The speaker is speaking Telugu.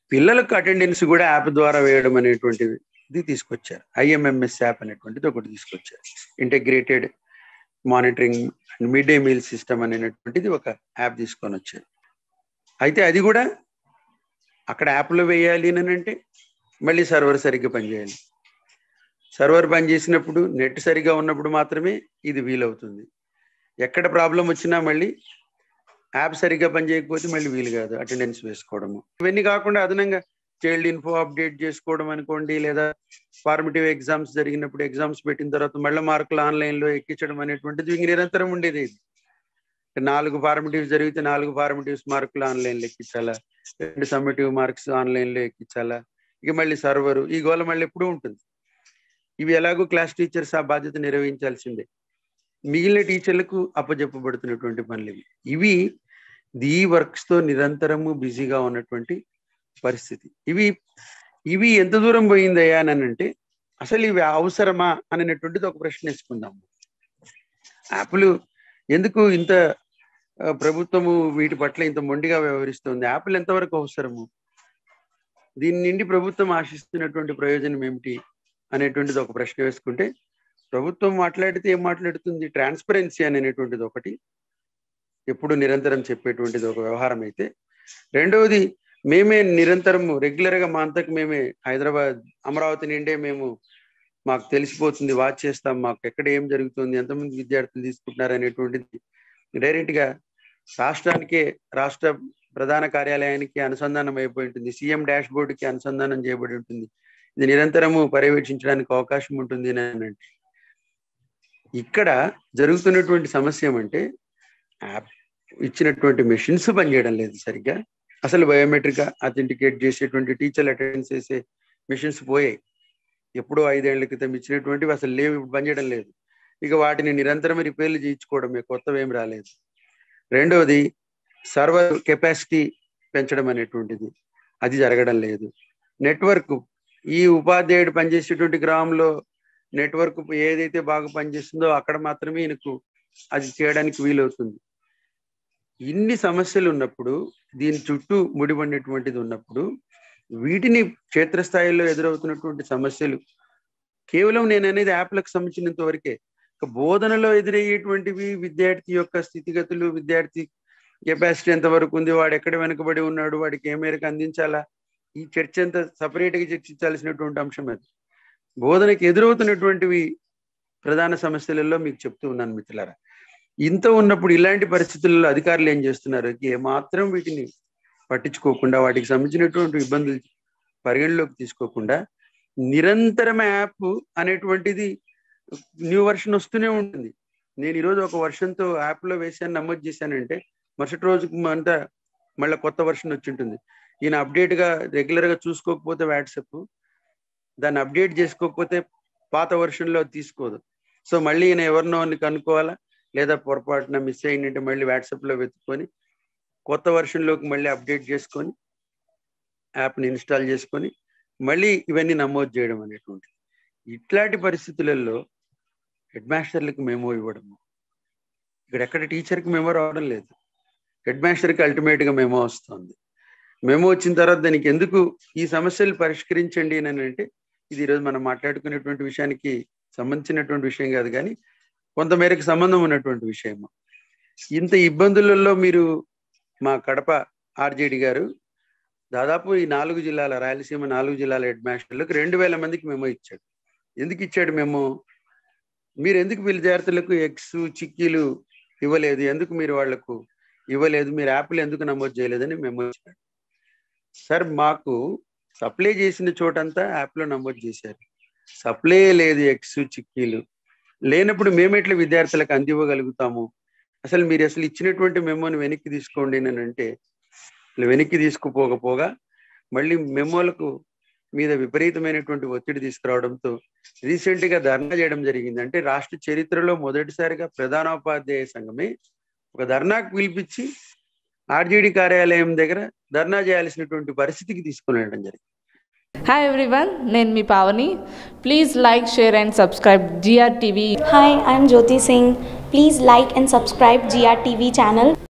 పిల్లలకు అటెండెన్స్ కూడా యాప్ ద్వారా వేయడం అనేటువంటిది ఇది తీసుకొచ్చారు ఐఎంఎంఎస్ యాప్ అనేటువంటిది ఒకటి తీసుకొచ్చారు integrated monitoring and mid day meal system అనేటువంటిది ఒక యాప్ తీసుకొని వచ్చారు అయితే అది కూడా అక్కడ యాప్లో వేయాలి అని అంటే మళ్ళీ సర్వర్ సరిగ్గా పనిచేయాలి సర్వర్ పనిచేసినప్పుడు నెట్ సరిగా ఉన్నప్పుడు మాత్రమే ఇది వీలవుతుంది ఎక్కడ ప్రాబ్లం వచ్చినా మళ్ళీ యాప్ సరిగ్గా పనిచేయకపోతే మళ్ళీ వీలు కాదు అటెండెన్స్ వేసుకోవడము ఇవన్నీ కాకుండా అదనంగా చైల్డ్ ఇన్ఫో అప్డేట్ చేసుకోవడం అనుకోండి లేదా ఫార్మేటివ్ ఎగ్జామ్స్ జరిగినప్పుడు ఎగ్జామ్స్ పెట్టిన తర్వాత మళ్ళీ మార్కులు ఆన్లైన్లో ఎక్కించడం అనేటువంటిది ఇంక నిరంతరం ఉండేది ఇది నాలుగు ఫార్మేటివ్స్ జరిగితే నాలుగు ఫార్మేటివ్స్ మార్కులు ఆన్లైన్లో ఎక్కించాలా రెండు సమ్మేటివ్ మార్క్స్ ఆన్లైన్లో ఎక్కించాలా ఇక మళ్ళీ సర్వరు ఈ గోల మళ్ళీ ఎప్పుడూ ఉంటుంది ఇవి ఎలాగో క్లాస్ టీచర్స్ ఆ బాధ్యత నిర్వహించాల్సిందే మిగిలిన టీచర్లకు అప్పజెప్పబడుతున్నటువంటి పనులు ఇవి ఇవి ఈ వర్క్స్ తో నిరంతరము బిజీగా ఉన్నటువంటి పరిస్థితి ఇవి ఇవి ఎంత దూరం పోయిందయ్యా అని అంటే అసలు ఇవి అవసరమా అనేటువంటిది ఒక ప్రశ్న వేసుకుందాం యాప్లు ఎందుకు ఇంత ఆ, ప్రభుత్వము వీటి పట్ల ఇంత మొండిగా వ్యవహరిస్తుంది యాప్లు ఎంతవరకు అవసరము దీని నుండి ప్రభుత్వం ఆశిస్తున్నటువంటి ప్రయోజనం ఏమిటి అనేటువంటిది ఒక ప్రశ్న వేసుకుంటే ప్రభుత్వం మాట్లాడితే ఏం మాట్లాడుతుంది ట్రాన్స్పరెన్సీ అనేటువంటిది ఒకటి ఎప్పుడు నిరంతరం చెప్పేటువంటిది ఒక వ్యవహారం అయితే రెండవది మేమే నిరంతరము రెగ్యులర్ గా మా అంతకు మేమే హైదరాబాద్ అమరావతి నిండే మేము మాకు తెలిసిపోతుంది వాచ్ చేస్తాం మాకు ఎక్కడ ఏం జరుగుతుంది ఎంతమంది విద్యార్థులు తీసుకుంటున్నారు అనేటువంటిది డైరెక్ట్ గా రాష్ట్రానికే రాష్ట్ర ప్రధాన కార్యాలయానికి అనుసంధానం అయిపోయి ఉంటుంది సీఎం డాష్ బోర్డుకి అనుసంధానం చేయబడి ఉంటుంది ఇది నిరంతరము పర్యవేక్షించడానికి అవకాశం ఉంటుంది అని అంటే ఇక్కడ జరుగుతున్నటువంటి సమస్య ఏమంటే యాప్ ఇచ్చినటువంటి మెషిన్స్ పనిచేయడం లేదు సరిగ్గా అసలు బయోమెట్రిక్ అథెంటికేట్ చేసేటువంటి టీచర్లు అటెండ్ చేసే మెషిన్స్ పోయాయి ఎప్పుడో ఐదేళ్ల క్రితం ఇచ్చినటువంటివి అసలు లేవు ఇప్పుడు పనిచేయడం లేదు ఇక వాటిని నిరంతరం రిపేర్లు చేయించుకోవడమే కొత్తవి ఏం రాలేదు రెండవది సర్వర్ కెపాసిటీ పెంచడం అనేటువంటిది అది జరగడం లేదు నెట్వర్క్ ఈ ఉపాధ్యాయుడు పనిచేసేటువంటి గ్రామంలో నెట్వర్క్ ఏదైతే బాగా పనిచేస్తుందో అక్కడ మాత్రమే ఈయనకు అది చేయడానికి వీలవుతుంది ఇన్ని సమస్యలు ఉన్నప్పుడు దీని చుట్టూ ముడిపడినటువంటిది ఉన్నప్పుడు వీటిని క్షేత్రస్థాయిలో ఎదురవుతున్నటువంటి సమస్యలు కేవలం నేను అనేది యాప్లకు సంబంధించినంత వరకే ఇక బోధనలో ఎదురయ్యేటువంటివి విద్యార్థి యొక్క స్థితిగతులు విద్యార్థి కెపాసిటీ ఎంత వరకు ఉంది వాడు ఎక్కడ వెనుకబడి ఉన్నాడు వాడికి ఏ మేరకు అందించాలా ఈ చర్చ అంతా సపరేట్ గా చర్చించాల్సినటువంటి అంశం అది బోధనకి ఎదురవుతున్నటువంటివి ప్రధాన సమస్యలలో మీకు చెప్తూ ఉన్నాను మిత్రులారా ఇంత ఉన్నప్పుడు ఇలాంటి పరిస్థితుల్లో అధికారులు ఏం చేస్తున్నారు ఏమాత్రం వీటిని పట్టించుకోకుండా వాటికి సంబంధించినటువంటి ఇబ్బందులు పరిగణలోకి తీసుకోకుండా నిరంతరం యాప్ అనేటువంటిది న్యూ వర్షన్ వస్తూనే ఉంటుంది నేను ఈరోజు ఒక వర్షన్తో యాప్లో వేసాను నమోదు చేశానంటే మరుసటి రోజుకు అంతా మళ్ళీ కొత్త వర్షన్ వచ్చి ఉంటుంది ఈయన అప్డేట్ గా రెగ్యులర్ గా చూసుకోకపోతే వాట్సాప్ దాన్ని అప్డేట్ చేసుకోకపోతే పాత వర్షన్లో తీసుకోదు సో మళ్ళీ ఈయన ఎవరినో అని కనుక్కోవాలా లేదా పొరపాటున మిస్ అయిందంటే మళ్ళీ వాట్సాప్లో వెతుక్కొని కొత్త వర్షన్లోకి మళ్ళీ అప్డేట్ చేసుకొని యాప్ని ఇన్స్టాల్ చేసుకొని మళ్ళీ ఇవన్నీ నమోదు చేయడం అనేటువంటి ఇట్లాంటి పరిస్థితులలో హెడ్ మాస్టర్లకు మెమో ఇవ్వడము ఇక్కడ ఎక్కడ టీచర్కి మెమో రావడం లేదు హెడ్ మాస్టర్కి అల్టిమేట్గా మెమో వస్తుంది మెమో వచ్చిన తర్వాత దానికి ఎందుకు ఈ సమస్యలు పరిష్కరించండి అని అంటే ఇది ఈరోజు మనం మాట్లాడుకునేటువంటి విషయానికి సంబంధించినటువంటి విషయం కాదు కానీ కొంతమేరకు సంబంధం ఉన్నటువంటి విషయము ఇంత ఇబ్బందులలో మీరు మా కడప ఆర్జేడి గారు దాదాపు ఈ నాలుగు జిల్లాల రాయలసీమ నాలుగు జిల్లాల హెడ్ మాస్టర్లకు రెండు వేల మందికి మెమో ఇచ్చాడు ఎందుకు ఇచ్చాడు మేము మీరు ఎందుకు విద్యార్థులకు ఎగ్స్ చిక్కీలు ఇవ్వలేదు ఎందుకు మీరు వాళ్లకు ఇవ్వలేదు మీరు యాప్లు ఎందుకు నమోదు చేయలేదని మెమో ఇచ్చాడు సార్ మాకు సప్లై చేసిన చోటంతా యాప్లో నమోదు చేశారు సప్లై లేదు ఎగ్స్ చిక్కీలు లేనప్పుడు మేమెట్లా విద్యార్థులకు అందివ్వగలుగుతాము అసలు మీరు అసలు ఇచ్చినటువంటి మెమోని వెనక్కి తీసుకోండి అని అంటే వెనక్కి తీసుకుపోకపోగా మళ్ళీ మెమోలకు మీద విపరీతమైనటువంటి ఒత్తిడి తీసుకురావడంతో రీసెంట్ గా ధర్నా చేయడం జరిగింది అంటే రాష్ట్ర చరిత్రలో మొదటిసారిగా ప్రధానోపాధ్యాయ సంఘమే ఒక ధర్నాకు పిలిపించి ఆర్జేడి కార్యాలయం దగ్గర ధర్నా చేయాల్సినటువంటి పరిస్థితికి తీసుకుని వెళ్ళడం జరిగింది హాయ్ ఎవ్రీవన్ నేను మీ Pavani please like share and subscribe GR TV Hi, I'm Jyoti Singh. Please like and subscribe GRTV channel.